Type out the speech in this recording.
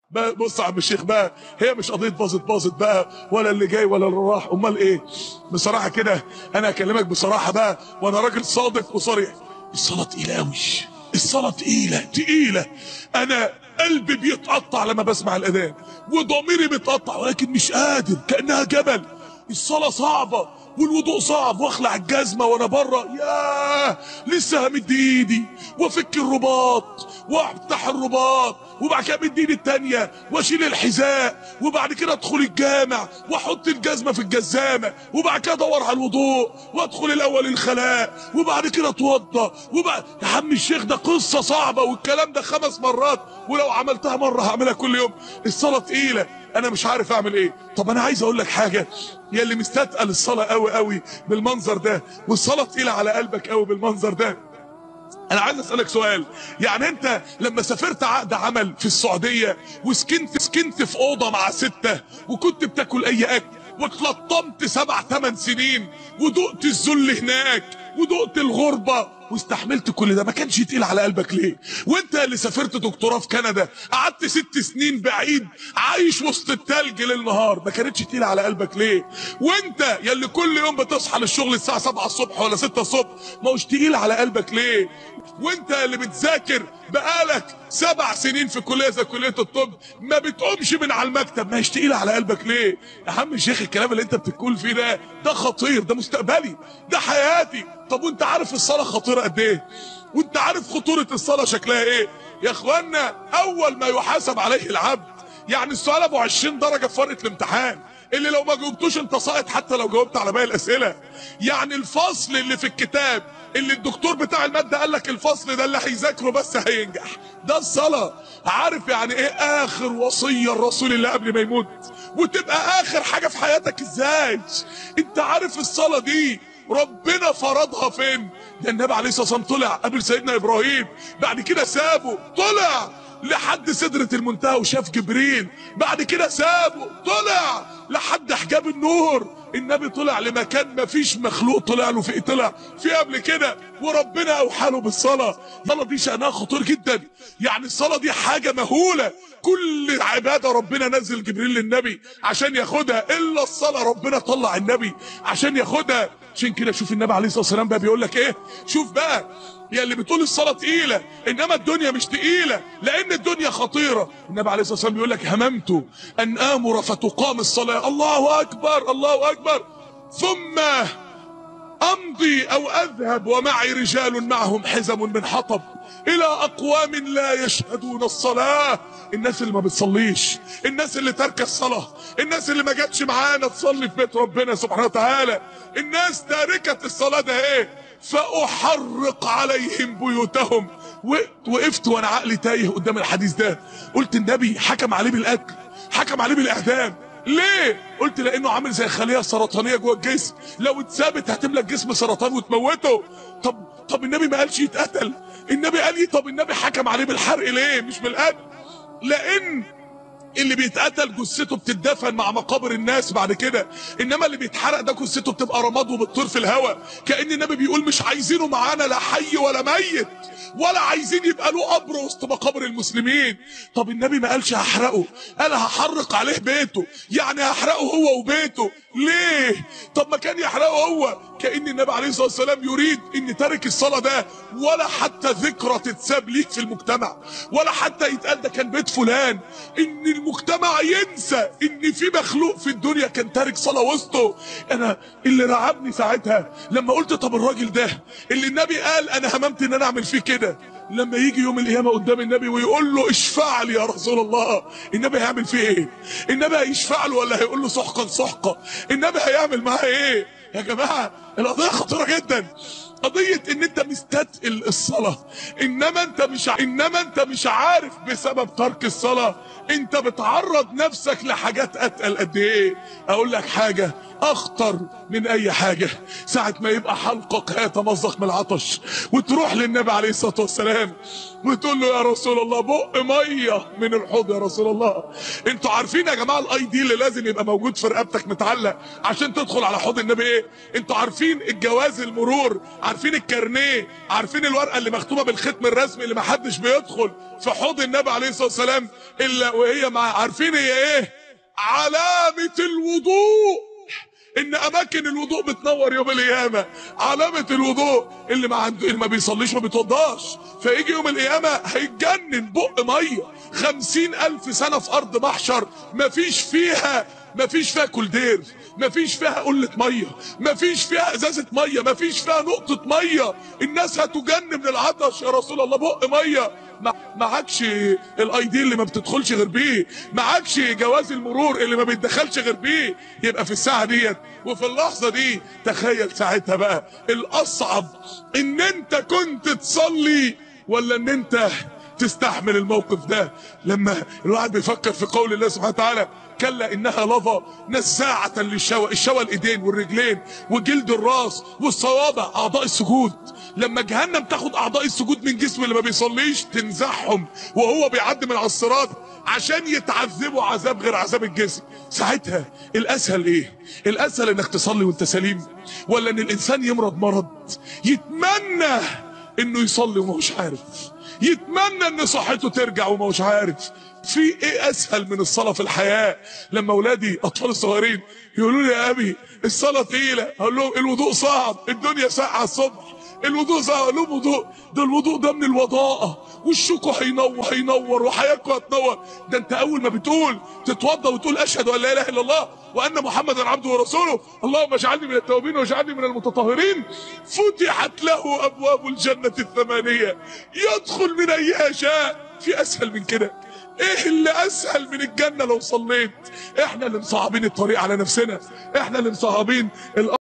بقى بص يا عم الشيخ بقى هي مش قضيه باظت باظت بقى ولا اللي جاي ولا اللي راح امال ايه بصراحه كده انا اكلمك بصراحه بقى وانا راجل صادق وصريح الصلاه تقيله قوي الصلاه تقيله تقيله انا قلبي بيتقطع لما بسمع الاذان وضميري بيتقطع ولكن مش قادر كانها جبل الصلاه صعبه والوضوء صعب واخلع الجزمه وانا بره ياه لسه همد ايدي وافك الرباط وافتح الرباط وبعد كده امد ايدي التانيه واشيل الحذاء وبعد كده ادخل الجامع واحط الجزمه في الجزامه وبعد كده ادور على الوضوء وادخل الاول الخلاء وبعد كده اتوضى وبعد يا عم الشيخ ده قصه صعبه والكلام ده خمس مرات ولو عملتها مره هعملها كل يوم الصلاه تقيله انا مش عارف اعمل ايه طب انا عايز اقول لك حاجه يا اللي مستثقل الصلاه قوي قوي بالمنظر ده والصلاه تقيله على قلبك قوي بالمنظر ده انا عايز اسالك سؤال يعني انت لما سافرت عقد عمل في السعوديه وسكنت سكنت في اوضه مع سته وكنت بتاكل اي اكل واتلطمت سبع ثمان سنين ودقت الذل هناك ودقت الغربه واستحملت كل ده ما كانش تقيل على قلبك ليه وانت اللي سافرت دكتوراه في كندا قعدت ست سنين بعيد عايش وسط التلج ليل نهار ما كانتش تقيل على قلبك ليه وانت يا اللي كل يوم بتصحى للشغل الساعه 7 الصبح ولا 6 الصبح ما هوش تقيل على قلبك ليه وانت اللي بتذاكر بقالك سبع سنين في كليه زي كليه الطب ما بتقومش من على المكتب ما هيش تقيل على قلبك ليه يا عم الشيخ الكلام اللي انت بتقول فيه ده ده خطير ده مستقبلي ده حياتي طب وانت عارف الصلاه خطيره قد ايه وانت عارف خطوره الصلاه شكلها ايه يا اخوانا اول ما يحاسب عليه العبد يعني السؤال ابو 20 درجه في ورقه الامتحان اللي لو ما جاوبتوش انت ساقط حتى لو جاوبت على باقي الاسئله يعني الفصل اللي في الكتاب اللي الدكتور بتاع الماده قال لك الفصل ده اللي هيذاكره بس هينجح ده الصلاه عارف يعني ايه اخر وصيه الرسول اللي قبل ما يموت وتبقى اخر حاجه في حياتك ازاي انت عارف الصلاه دي ربنا فرضها فين ده النبي عليه الصلاه والسلام طلع قبل سيدنا ابراهيم بعد كده سابه طلع لحد سدرة المنتهى وشاف جبريل بعد كده سابه طلع لحد حجاب النور النبي طلع لمكان ما فيش مخلوق طلع له فيه طلع في قبل كده وربنا اوحى له بالصلاه الصلاه دي شانها خطير جدا يعني الصلاه دي حاجه مهوله كل عباده ربنا نزل جبريل للنبي عشان ياخدها الا الصلاه ربنا طلع النبي عشان ياخدها عشان كده شوف النبي عليه الصلاه والسلام بقى بيقول لك ايه شوف بقى يا اللي بتقول الصلاه تقيله انما الدنيا مش تقيله لان الدنيا خطيره النبي عليه الصلاه والسلام بيقول لك هممت ان امر فتقام الصلاه الله اكبر الله اكبر ثم امضي او اذهب ومعي رجال معهم حزم من حطب الى اقوام لا يشهدون الصلاه الناس اللي ما بتصليش الناس اللي ترك الصلاه الناس اللي ما جاتش معانا تصلي في بيت ربنا سبحانه وتعالى الناس تاركه الصلاه ده ايه فاحرق عليهم بيوتهم وقفت وانا عقلي تايه قدام الحديث ده قلت النبي حكم عليه بالقتل حكم عليه بالاعدام ليه قلت لانه عامل زي الخليه السرطانيه جوه الجسم لو اتثبت هتملى الجسم سرطان وتموته طب طب النبي ما قالش يتقتل النبي قال لي طب النبي حكم عليه بالحرق ليه مش بالقتل لان اللي بيتقتل جثته بتدفن مع مقابر الناس بعد كده انما اللي بيتحرق ده جثته بتبقى رماد وبتطير في الهواء كان النبي بيقول مش عايزينه معانا لا حي ولا ميت ولا عايزين يبقى له قبر وسط مقابر المسلمين طب النبي ما قالش هحرقه قال هحرق عليه بيته يعني هحرقه هو وبيته ليه طب ما كان يحرقه هو كان النبي عليه الصلاه والسلام يريد ان تارك الصلاه ده ولا حتى ذكرى تتساب ليك في المجتمع ولا حتى يتقال ده كان بيت فلان ان المجتمع ينسى ان في مخلوق في الدنيا كان تارك صلاه وسطه انا اللي رعبني ساعتها لما قلت طب الراجل ده اللي النبي قال انا هممت ان انا اعمل فيه كده لما يجي يوم القيامه قدام النبي ويقول له اشفع لي يا رسول الله النبي هيعمل فيه ايه النبي هيشفع له ولا هيقول له سحقا سحقا النبي هيعمل معاه ايه يا جماعه القضيه خطيره جدا قضية ان انت مستثقل الصلاة انما انت مش ع... انما انت مش عارف بسبب ترك الصلاة انت بتعرض نفسك لحاجات اتقل قد ايه اقول لك حاجة اخطر من اي حاجة ساعة ما يبقى حلقك هيتمزق من العطش وتروح للنبي عليه الصلاة والسلام وتقول له يا رسول الله بق مية من الحوض يا رسول الله انتوا عارفين يا جماعة الاي دي اللي لازم يبقى موجود في رقبتك متعلق عشان تدخل على حوض النبي ايه انتوا عارفين الجواز المرور عارفين الكارنيه عارفين الورقه اللي مختومه بالختم الرسمي اللي ما حدش بيدخل في حوض النبي عليه الصلاه والسلام الا وهي مع عارفين هي ايه علامه الوضوء ان اماكن الوضوء بتنور يوم القيامه علامه الوضوء اللي ما عنده اللي ما بيصليش ما بيتوضاش فيجي يوم القيامه هيتجنن بق ميه خمسين الف سنه في ارض محشر مفيش فيها مفيش فيها كولدير مفيش فيها قلة مية مفيش فيها ازازة مية مفيش فيها نقطة مية الناس هتجن من العطش يا رسول الله بق مية ما- معكش الاي دي اللي ما بتدخلش غير بيه معكش جواز المرور اللي ما بيتدخلش غير بيه يبقى في الساعة ديت وفي اللحظة دي تخيل ساعتها بقى الاصعب ان انت كنت تصلي ولا ان انت تستحمل الموقف ده لما الواحد بيفكر في قول الله سبحانه وتعالى كلا انها لظى نزاعة للشوى الشوى الايدين والرجلين وجلد الراس والصوابع اعضاء السجود لما جهنم تاخد اعضاء السجود من جسم اللي ما بيصليش تنزعهم وهو بيعدي من على الصراط عشان يتعذبوا عذاب غير عذاب الجسم ساعتها الاسهل ايه الاسهل انك تصلي وانت سليم ولا ان الانسان يمرض مرض يتمنى انه يصلي وما هوش عارف يتمنى ان صحته ترجع وما هوش عارف في ايه اسهل من الصلاه في الحياه لما اولادي اطفال صغيرين يقولوا لي يا ابي الصلاه تقيله اقول لهم الوضوء صعب الدنيا ساقعه الصبح الوضوء صعب اقول لهم وضوء ده الوضوء ده من الوضاءه وشكوا هينور هينور وحياتكم هتنور ده انت اول ما بتقول تتوضى وتقول اشهد ان لا اله الا الله وان محمدا عبده ورسوله اللهم اجعلني من التوابين واجعلني من المتطهرين فتحت له ابواب الجنه الثمانيه يدخل من ايها شاء في اسهل من كده ايه اللي اسهل من الجنه لو صليت احنا اللي مصعبين الطريق على نفسنا احنا اللي مصعبين الأمر